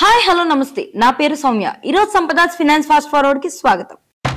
hi hello నమస్తే నా పేరు సౌమ్య ఈరోజు సంపదాస్ ఫినాన్స్ ఫాస్ట్ ఫార్వర్డ్ కి స్వాగతం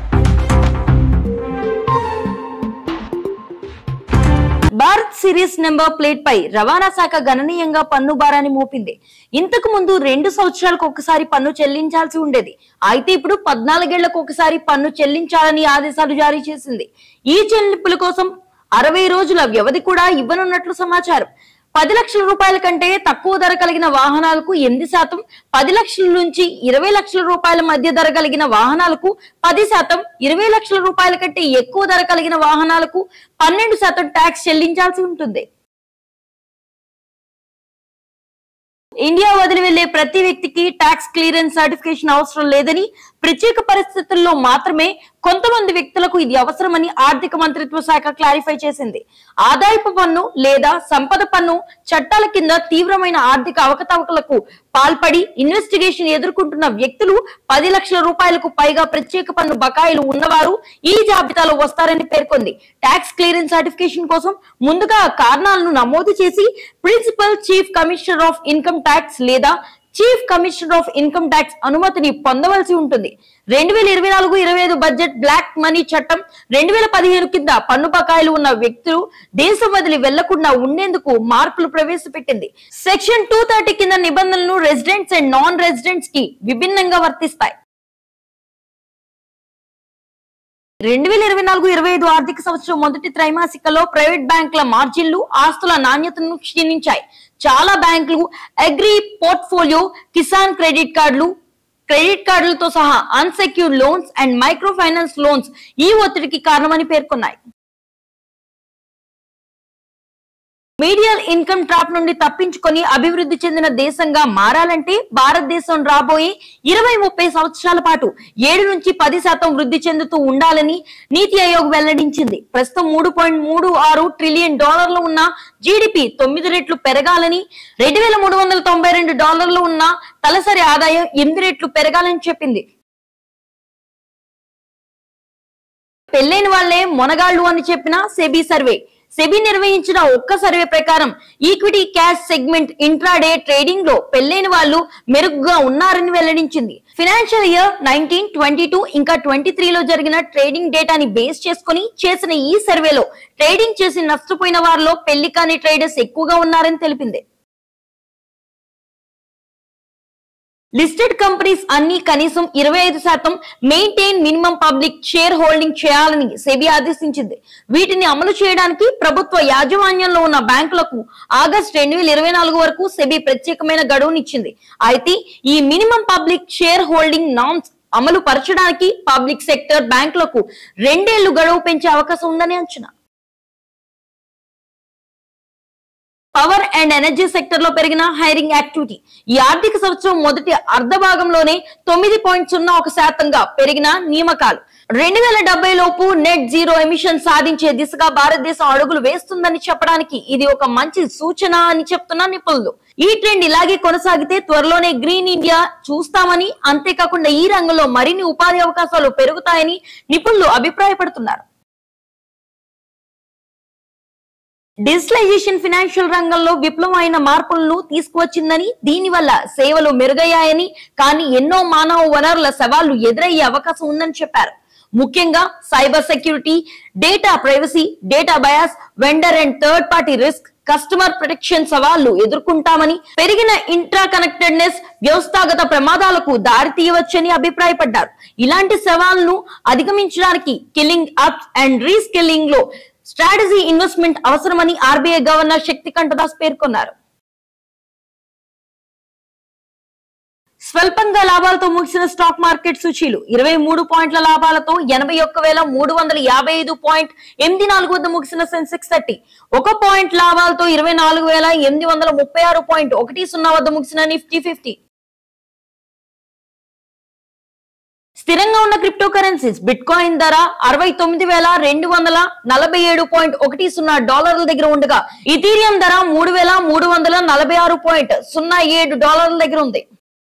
భారత్ సిరీస్ నెంబర్ ప్లేట్ పై రవాణా శాఖ గణనీయంగా పన్ను భారాన్ని మోపింది ఇంతకు ముందు రెండు సంవత్సరాలకు ఒకసారి పన్ను చెల్లించాల్సి ఉండేది అయితే ఇప్పుడు పద్నాలుగేళ్లకు ఒకసారి పన్ను చెల్లించాలని ఆదేశాలు జారీ చేసింది ఈ చెల్లింపుల కోసం అరవై రోజుల వ్యవధి కూడా ఇవ్వనున్నట్లు సమాచారం పది లక్షల రూపాయల కంటే తక్కువ ధర కలిగిన వాహనాలకు ఎనిమిది శాతం పది లక్షల నుంచి ఇరవై లక్షల రూపాయల మధ్య ధర కలిగిన వాహనాలకు పది శాతం ఇరవై లక్షల రూపాయల కంటే ఎక్కువ ధర కలిగిన వాహనాలకు పన్నెండు శాతం ట్యాక్స్ చెల్లించాల్సి ఉంటుంది ఇండియా వదిలి వెళ్లే ప్రతి వ్యక్తికి ట్యాక్స్ క్లియరెన్స్ సర్టిఫికేషన్ అవసరం లేదని ప్రత్యేక పరిస్థితుల్లో మాత్రమే కొంతమంది వ్యక్తులకు ఇది అవసరమని ఆర్థిక మంత్రిత్వ శాఖ క్లారిఫై చేసింది ఆదాయపు పన్ను లేదా సంపద పన్ను చట్టాల కింద తీవ్రమైన ఆర్థిక అవకతవకలకు పాల్పడి ఇన్వెస్టిగేషన్ ఎదుర్కొంటున్న వ్యక్తులు పది లక్షల రూపాయలకు పైగా ప్రత్యేక పన్ను బకాయిలు ఉన్నవారు ఈ జాబితాలో వస్తారని పేర్కొంది ట్యాక్స్ క్లియరెన్స్ సర్టిఫికేషన్ కోసం ముందుగా కారణాలను నమోదు చేసి principal chief commissioner of income tax లేదా chief commissioner of income tax అనుమతిని పొందవలసి ఉంటుంది రెండు వేల ఇరవై నాలుగు ఇరవై ఐదు బడ్జెట్ బ్లాక్ మనీ చట్టం రెండు వేల పదిహేను కింద పన్ను బకాయిలు ఉన్న వ్యక్తులు దేశం వదిలి వెళ్లకుండా ఉండేందుకు మార్పులు ప్రవేశపెట్టింది సెక్షన్ టూ థర్టీ కింద నిబంధనలు రెసిడెంట్స్ అండ్ నాన్ రెసిడెంట్స్ కి విభిన్నంగా వర్తిస్తాయి రెండు వేల ఇరవై నాలుగు ఇరవై ఐదు ఆర్థిక సంవత్సరం మొదటి త్రైమాసికలో ప్రైవేట్ బ్యాంకుల మార్జిన్లు ఆస్తుల నాణ్యతను క్షీణించాయి చాలా బ్యాంకులు అగ్రి పోర్ట్ఫోలియో కిసాన్ క్రెడిట్ కార్డులు క్రెడిట్ కార్డులతో సహా unsecured loans and micro finance loans ఈ ఒత్తిడికి కారణమని పేర్కొన్నాయి మీడియల్ ఇన్కమ్ ట్రాప్ నుండి తప్పించుకొని అభివృద్ధి చెందిన దేశంగా మారాలంటే భారతదేశం రాబోయే ఇరవై ముప్పై సంవత్సరాల పాటు ఏడు నుంచి పది శాతం వృద్ధి చెందుతూ ఉండాలని నీతి ఆయోగ్ వెల్లడించింది ప్రస్తుతం మూడు పాయింట్ మూడు ఆరు ట్రిలియన్ డాలర్లు ఉన్న జీడిపి తొమ్మిది రెట్లు పెరగాలని రెండు వేల మూడు వందల తొంభై రెండు డాలర్లు ఉన్న తలసరి ఆదాయం ఎనిమిది రెట్లు పెరగాలని చెప్పింది పెళ్ళైన వాళ్లే మొనగాళ్ళు అని చెప్పిన సెబీ సర్వే సెబీ నిర్వహించిన ఒక్క సర్వే ప్రకారం equity cash segment intraday trading లో పెళ్లైన వాళ్ళు మెరుగ్గా ఉన్నారని వెల్లడించింది financial year nineteen twenty two ఇంకా ట్వంటీ త్రీ లో జరిగిన ట్రేడింగ్ డేటాని బేస్ చేసుకుని చేసిన ఈ సర్వేలో ట్రేడింగ్ చేసి నష్టపోయిన వారిలో పెళ్లి కాని ట్రేడర్స్ ఎక్కువగా ఉన్నారని తెలిపింది లిస్టెడ్ కంపెనీస్ అన్ని కనీసం ఇరవై ఐదు శాతం maintain minimum public share holding చేయాలని సెబీ ఆదేశించింది వీటిని అమలు చేయడానికి ప్రభుత్వ యాజమాన్యంలో ఉన్న బ్యాంకులకు ఆగస్ట్ రెండు వేల ఇరవై నాలుగు వరకు సెబీ ప్రత్యేకమైన గడువునిచ్చింది అయితే ఈ minimum public share holding norms అమలు పరచడానికి పబ్లిక్ సెక్టర్ బ్యాంకులకు రెండేళ్లు గడువు పెంచే అవకాశం ఉందని అంచనా పవర్ అండ్ ఎనర్జీ సెక్టర్ లో పెరిగిన హైరింగ్ యాక్టివిటీ ఈ ఆర్థిక సంవత్సరం మొదటి అర్ధ భాగంలోనే తొమ్మిది పాయింట్ సున్నా ఒక శాతంగా పెరిగిన నియామకాలు రెండు వేల డెబ్బై లోపు నెట్ జీరో ఎమిషన్ సాధించే దిశగా భారతదేశం అడుగులు వేస్తుందని చెప్పడానికి ఇది ఒక మంచి సూచన అని చెప్తున్న నిపుణులు ఈ ట్రెండ్ ఇలాగే కొనసాగితే త్వరలోనే గ్రీన్ ఇండియా చూస్తామని అంతేకాకుండా ఈ రంగంలో మరిన్ని ఉపాధి అవకాశాలు పెరుగుతాయని నిపుణులు అభిప్రాయపడుతున్నారు డిజిటలైజేషన్ ఫినాన్షియల్ రంగంలో విప్లవమైన మార్పులను తీసుకువచ్చిందని దీనివల్ల సేవలు మెరుగయ్యాయని కానీ ఎన్నో మానవ వనరుల సవాళ్లు ఎదురయ్యే అవకాశం ఉందని చెప్పారు ముఖ్యంగా cyber security data privacy data bias vendor and third party risk customer protection సవాళ్లు ఎదుర్కొంటామని పెరిగిన ఇంట్రా కనెక్టెడ్నెస్ వ్యవస్థాగత ప్రమాదాలకు దారి తీయవచ్చని అభిప్రాయపడ్డారు ఇలాంటి సవాళ్లను అధిగమించడానికి కిల్లింగ్ అప్స్ అండ్ రీస్కిల్లింగ్ లో స్ట్రాటజీ ఇన్వెస్ట్మెంట్ అవసరమని ఆర్బీఐ గవర్నర్ శక్తికంఠ దాస్ పేర్కొన్నారు స్వల్పంగా లాభాలతో ముగిసిన స్టాక్ మార్కెట్ సూచీలు ఇరవై మూడు పాయింట్ల లాభాలతో ఎనభై ఒక్క వేల మూడు వందల యాభై ఐదు పాయింట్ ఎనిమిది నాలుగు వద్ద ముగిసిన సెన్సెక్స్ థర్టీ ఒక పాయింట్ లాభాలతో ఇరవై నాలుగు వేల ఎనిమిది వందల ముప్పై ఆరు పాయింట్ ఒకటి సున్నా వద్ద ముగిసిన నిఫ్టీ ఫిఫ్టీ స్థిరంగా ఉన్న క్రిప్టో కరెన్సీస్ బిట్ కాయిన్ ధర అరవై తొమ్మిది వేల రెండు వందల నలభై ఏడు పాయింట్ ఒకటి సున్నా డాలర్ల దగ్గర ఉండగా ఇథీరియం ధర మూడు వేల మూడు వందల నలభై ఆరు పాయింట్ సున్నా ఏడు డాలర్ల దగ్గర ఉంది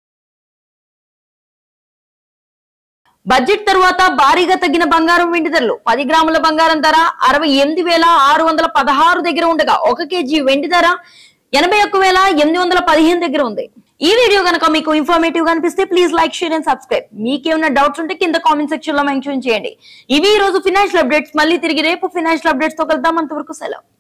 బడ్జెట్ తరువాత భారీగా తగ్గిన బంగారం వెండి ధరలు పది గ్రాముల బంగారం ధర అరవై ఎనిమిది వేల ఆరు వందల పదహారు దగ్గర ఉండగా ఒక కేజీ వెండి ధర ఎనభై ఒక్క వేల ఎనిమిది వందల పదిహేను దగ్గర ఉంది ఈ వీడియో కనుక మీకు ఇన్ఫర్మేటివ్ గా అనిపిస్తే please like share and subscribe మీకేమైనా డౌట్స్ ఉంటే కింద కామెంట్ సెక్షన్ లో మెన్షన్ చేయండి ఇవి ఈ రోజు ఫినాన్షియల్ అప్డేట్స్ మళ్ళీ తిరిగి రేపు ఫినాన్షియల్ అప్డేట్స్ తో కలుద్దాం అంతవరకు సెలవు